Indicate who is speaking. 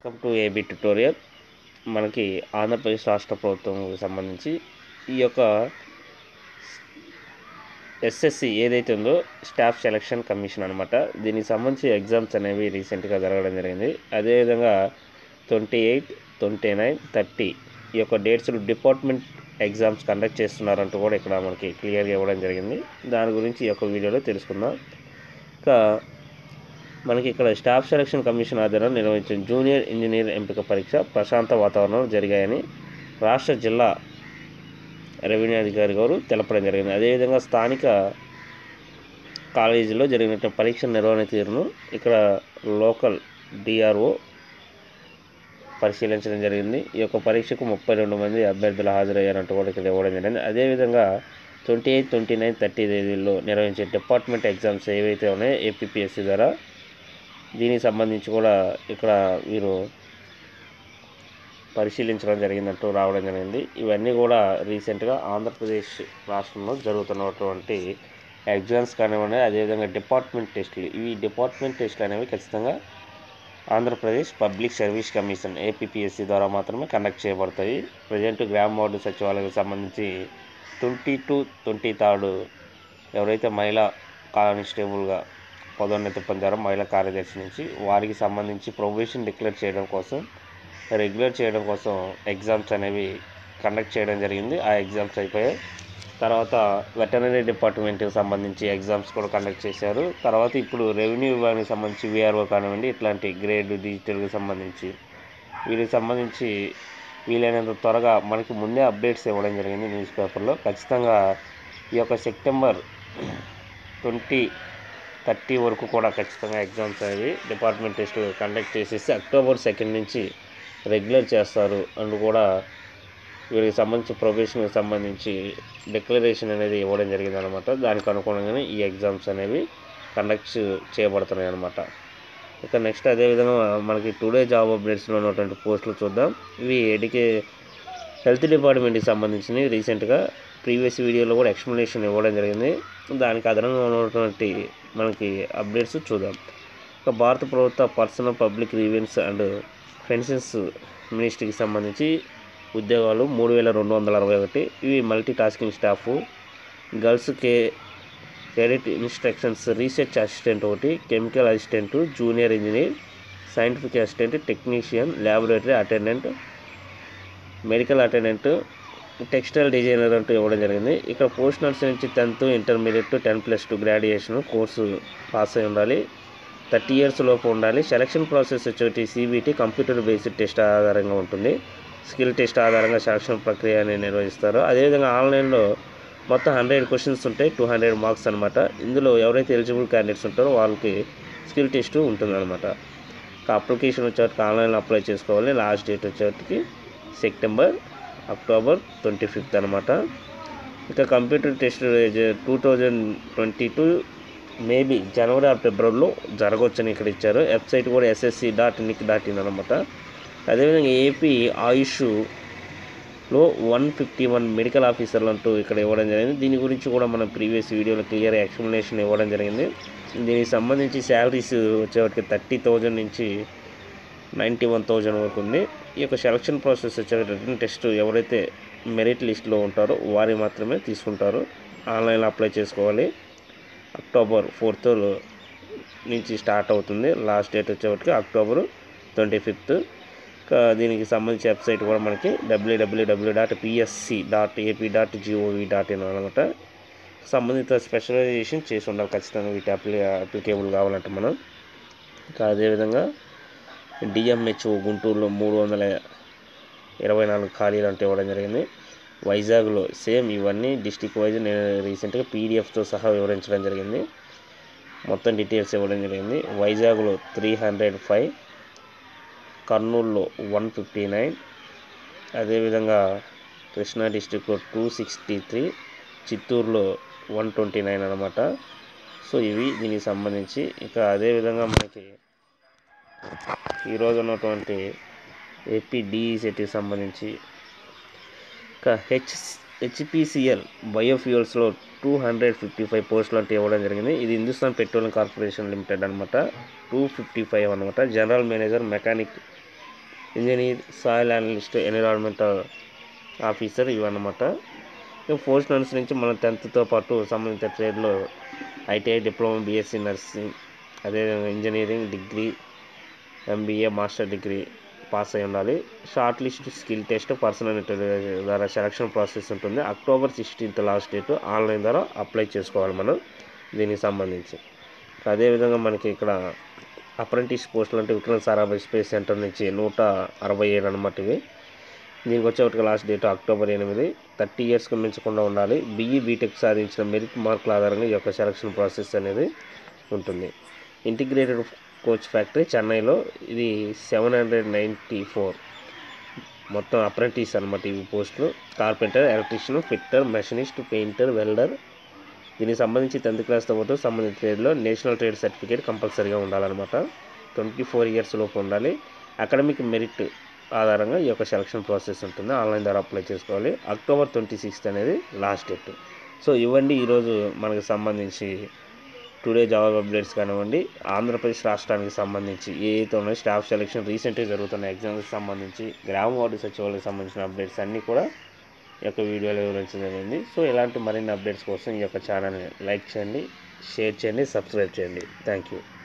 Speaker 1: welcome to AB tutorial మనకి ఆంధ్రప్రదేశ్ రాష్ట్ర ప్రభుత్వంకి సంబంధించి ఈ యొక్క ఎస్ఎస్సి ఏదైతే ఉందో స్టాఫ్ సెలక్షన్ కమిషన్ అనమాట దీనికి సంబంధించి ఎగ్జామ్స్ అనేవి రీసెంట్గా జరగడం జరిగింది అదేవిధంగా twenty eight twenty nine thirty ఈ యొక్క డేట్స్ డిపార్ట్మెంట్ ఎగ్జామ్స్ కండక్ట్ చేస్తున్నారంటూ కూడా ఇక్కడ మనకి క్లియర్గా ఇవ్వడం జరిగింది దాని గురించి ఈ యొక్క వీడియోలో తెలుసుకుందాం ఇంకా మనకి ఇక్కడ స్టాఫ్ సెలక్షన్ కమిషన్ ఆధ్వర్యంలో నిర్వహించిన జూనియర్ ఇంజనీర్ ఎంపిక పరీక్ష ప్రశాంత వాతావరణంలో జరిగాయని రాష్ట్ర జిల్లా రెవెన్యూ అధికారి గారు తెలపడం జరిగింది అదేవిధంగా స్థానిక కాలేజీలో జరిగిన పరీక్ష నిర్వహణ తీరును ఇక్కడ లోకల్ డిఆర్ఓ పరిశీలించడం జరిగింది ఈ యొక్క పరీక్షకు ముప్పై రెండు మంది అభ్యర్థులు హాజరయ్యారంటూ కూడా ఇక్కడ ఇవ్వడం జరిగింది అదేవిధంగా twenty eight twenty nine thirty తేదీల్లో నిర్వహించే డిపార్ట్మెంట్ ఎగ్జామ్స్ ఏవైతే ఉన్నాయో ఏపీపీఎస్సీ ద్వారా దీనికి సంబంధించి కూడా ఇక్కడ వీరు పరిశీలించడం జరిగిందంటూ రావడం జరిగింది ఇవన్నీ కూడా రీసెంట్గా ఆంధ్రప్రదేశ్ రాష్ట్రంలో జరుగుతున్నటువంటి ఎగ్జామ్స్ కానివ్వండి అదేవిధంగా డిపార్ట్మెంట్ టెస్టులు ఇవి డిపార్ట్మెంట్ టెస్టులు అనేవి ఖచ్చితంగా Andhra Pradesh public service commission APPSC ద్వారా మాత్రమే కండక్ట్ చేయబడతాయి ప్రజెంట్ గ్రామ వార్డు సచివాలయానికి సంబంధించి ట్వంటీ టు ట్వంటీ థర్డ్ ఎవరైతే మహిళా కానిస్టేబుల్గా పదోన్నతి పొందారో మహిళా కార్యదర్శి నుంచి వారికి సంబంధించి ప్రొబేషన్ డిక్లేర్ చేయడం కోసం రెగ్యులర్ చేయడం కోసం ఎగ్జామ్స్ అనేవి కండక్ట్ చేయడం జరిగింది ఆ ఎగ్జామ్స్ అయిపోయాయి తర్వాత వెటనరీ డిపార్ట్మెంట్కి సంబంధించి ఎగ్జామ్స్ కూడా కండక్ట్ చేశారు తర్వాత ఇప్పుడు రెవెన్యూ విభాగానికి సంబంధించి విఆర్ఓ కానివ్వండి ఇట్లాంటి గ్రేడ్ డిజిటల్కి సంబంధించి వీటికి సంబంధించి వీలైనంత త్వరగా మనకి ముందే అప్డేట్స్ ఇవ్వడం జరిగింది న్యూస్ పేపర్లో ఖచ్చితంగా ఈ యొక్క సెప్టెంబర్ ట్వంటీ థర్టీ వరకు కూడా ఖచ్చితంగా ఎగ్జామ్స్ అనేవి డిపార్ట్మెంట్ టెస్ట్ కండక్ట్ చేసేసి అక్టోబర్ సెకండ్ నుంచి రెగ్యులర్ చేస్తారు అండ్ కూడా వీరికి సంబంధించి ప్రొఫెషన్కి సంబంధించి డిక్లరేషన్ అనేది ఇవ్వడం జరిగింది అనమాట దానికి అనుగుణంగానే ఈ ఎగ్జామ్స్ అనేవి కండక్ట్ చేయబడుతున్నాయి అనమాట ఇక నెక్స్ట్ అదేవిధంగా మనకి టుడే జాబ్ అప్డేట్స్లో ఉన్నటువంటి పోస్టులు చూద్దాం ఇవి ఎడికే హెల్త్ డిపార్ట్మెంట్కి సంబంధించినవి రీసెంట్గా ప్రీవియస్ వీడియోలో కూడా ఎక్స్ప్లెనేషన్ ఇవ్వడం జరిగింది దానికి అదనంగా ఉన్నటువంటి మనకి అప్డేట్స్ చూద్దాం ఇక భారత ప్రభుత్వ personnel public grievances and pensions మినిస్ట్రీకి సంబంధించి ఉద్యోగాలు మూడు వేల రెండు వందల అరవై ఒకటి ఇవి మల్టీ టాస్కింగ్ స్టాఫ్ గర్ల్స్ కే క్రెడిట్ ఇన్స్ట్రక్షన్స్ రీసెర్చ్ అసిస్టెంట్ ఒకటి chemical assistant junior engineer scientific assistant technician laboratory attendant medical attendant textile designer అంటూ ఇవ్వడం జరిగింది ఇక్కడ పోస్ట్ నర్స్ నుంచి tenth intermediate ten plus two graduation course pass అయి ఉండాలి thirty years లోపు ఉండాలి సెలక్షన్ ప్రాసెస్ వచ్చేటి సిబిటి కంప్యూటర్ బేస్డ్ టెస్ట్ ఆధారంగా ఉంటుంది స్కిల్ టెస్ట్ ఆధారంగా సెలక్షన్ ప్రక్రియని నిర్వహిస్తారు అదేవిధంగా ఆన్లైన్లో మొత్తం హండ్రెడ్ క్వశ్చన్స్ ఉంటాయి టూ హండ్రెడ్ మార్క్స్ అనమాట ఇందులో ఎవరైతే ఎలిజిబుల్ క్యాండిడేట్స్ ఉంటారో వాళ్ళకి స్కిల్ టెస్ట్ ఉంటుందన్నమాట అప్లికేషన్ వచ్చేటికి ఆన్లైన్లో అప్లై చేసుకోవాలి లాస్ట్ డేట్ వచ్చేటికి సెప్టెంబర్ అక్టోబర్ ట్వంటీ ఫిఫ్త్ అనమాట ఇక computer test two thousand twenty two maybe January or ఫిబ్రవరిలో జరగవచ్చని ఇక్కడ ఇచ్చారు వెబ్సైట్ కూడా SSC dot nic dot in అనమాట అదేవిధంగా ఏపీ ఆయుష్లో వన్ ఫిఫ్టీ వన్ మెడికల్ ఆఫీసర్లు అంటూ ఇక్కడ ఇవ్వడం జరిగింది దీని గురించి కూడా మనం ప్రీవియస్ వీడియోలో క్లియర్ ఎక్స్ప్లెనేషన్ ఇవ్వడం జరిగింది దీనికి సంబంధించి శాలరీస్ వచ్చేవాటికి థర్టీ థౌజండ్ నుంచి నైంటీ వన్ థౌజండ్ వరకు ఉంది ఈ యొక్క సెలక్షన్ ప్రాసెస్ వచ్చే రిటర్న్ టెస్ట్ ఎవరైతే మెరిట్ లిస్ట్లో ఉంటారో వారి మాత్రమే తీసుకుంటారు ఆన్లైన్లో అప్లై చేసుకోవాలి అక్టోబర్ ఫోర్త్ నుంచి స్టార్ట్ అవుతుంది లాస్ట్ డేట్ వచ్చేవాటికి అక్టోబర్ ట్వంటీ ఫిఫ్త్ దీనికి సంబంధించి వెబ్సైట్ కూడా మనకి WWW dot PSC dot AP dot GOV dot in అనమాట సంబంధిత స్పెషలైజేషన్ చేసి ఉండాలి ఖచ్చితంగా వీటి అప్లి అప్లికేబుల్ కావాలంటే మనం ఇంకా అదేవిధంగా డిఎంహెచ్ఓ గుంటూరులో మూడు వందల ఇరవై నాలుగు ఖాళీలు అంటే ఇవ్వడం జరిగింది వైజాగ్లో సేమ్ ఇవన్నీ డిస్టిక్ వైజ్ నేను రీసెంట్గా పీడిఎఫ్తో సహా వివరించడం జరిగింది మొత్తం డీటెయిల్స్ ఇవ్వడం జరిగింది వైజాగ్లో త్రీ హండ్రెడ్ ఫైవ్ కర్నూలులో వన్ ఫిఫ్టీ నైన్ అదేవిధంగా కృష్ణా డిస్టిక్లో టూ సిక్స్టీ త్రీ చిత్తూరులో వన్ ట్వంటీ నైన్ అనమాట సో ఇవి దీనికి సంబంధించి ఇక అదేవిధంగా మనకి ఈరోజు ఉన్నటువంటి ఏపీ డిఈసెట్కి సంబంధించి ఇక హెచ్ హెచ్పిసిఎల్ బయోఫ్యూయల్స్లో టూ హండ్రెడ్ ఫిఫ్టీ ఫైవ్ పోస్టులు అంటే ఇవ్వడం జరిగింది ఇది హిందుస్థాన్ పెట్రోలియం కార్పొరేషన్ లిమిటెడ్ అనమాట టూ ఫిఫ్టీ ఫైవ్ అనమాట general manager mechanic engineer soil analyst environmental officer ఇవన్నమాట ఇక పోస్ట్ అనుసరించి మనం టెన్త్తో పాటు సంబంధిత ట్రేడ్లో ఐటీఐ డిప్లొమా బీఎస్సీ నర్సింగ్ అదేవిధంగా engineering degree MBA master degree pass అయి ఉండాలి short list skill test personal interview ద్వారా సెలక్షన్ ప్రాసెస్ ఉంటుంది October sixteenth last date online ద్వారా అప్లై చేసుకోవాలి మనం దీనికి సంబంధించి అదేవిధంగా మనకి ఇక్కడ అప్రెంటిస్ పోస్టులు అంటే విక్రమ్ సారాభాయ్ స్పేస్ సెంటర్ నుంచి నూట అరవై ఏడు అనమాట ఇవి దీనికి వచ్చేటికి లాస్ట్ డేట్ అక్టోబర్ ఎనిమిది థర్టీ ఇయర్స్కి మించకుండా ఉండాలి బీఈ బీటెక్ సాధించిన మెరిట్ మార్కుల ఆధారంగా ఈ యొక్క సెలక్షన్ ప్రాసెస్ అనేది ఉంటుంది ఇంటిగ్రేటెడ్ కోచ్ ఫ్యాక్టరీ చెన్నైలో ఇది సెవెన్ హండ్రెడ్ నైంటీ ఫోర్ మొత్తం అప్రెంటిస్ అనమాట ఇవి పోస్టులు carpenter electrician fitter machinist painter welder దీనికి సంబంధించి టెన్త్ క్లాస్తో పాటు సంబంధిత ట్రేడ్లో నేషనల్ ట్రేడ్ సర్టిఫికేట్ కంపల్సరీగా ఉండాలన్నమాట ట్వంటీ ఫోర్ ఇయర్స్ లోపు ఉండాలి అకాడమిక్ మెరిట్ ఆధారంగా ఈ యొక్క సెలక్షన్ ప్రాసెస్ ఉంటుంది ఆన్లైన్ ద్వారా అప్లై చేసుకోవాలి అక్టోబర్ ట్వంటీ సిక్స్త్ అనేది లాస్ట్ డేట్ సో ఇవ్వండి ఈరోజు మనకు సంబంధించి టుడే జాబ్ అప్డేట్స్ కానివ్వండి ఆంధ్రప్రదేశ్ రాష్ట్రానికి సంబంధించి ఏ అయితే ఉన్నాయో స్టాఫ్ సెలక్షన్ రీసెంట్గా జరుగుతున్న ఎగ్జామ్స్కి సంబంధించి గ్రామ వార్డు సచివాలయకు సంబంధించిన అప్డేట్స్ అన్నీ కూడా ఈ యొక్క వీడియోలో వివరించడం జరిగింది సో ఇలాంటి మరిన్ని అప్డేట్స్ కోసం ఈ యొక్క ఛానల్ని లైక్ చేయండి షేర్ చేయండి సబ్స్క్రైబ్ చేయండి థ్యాంక్ యూ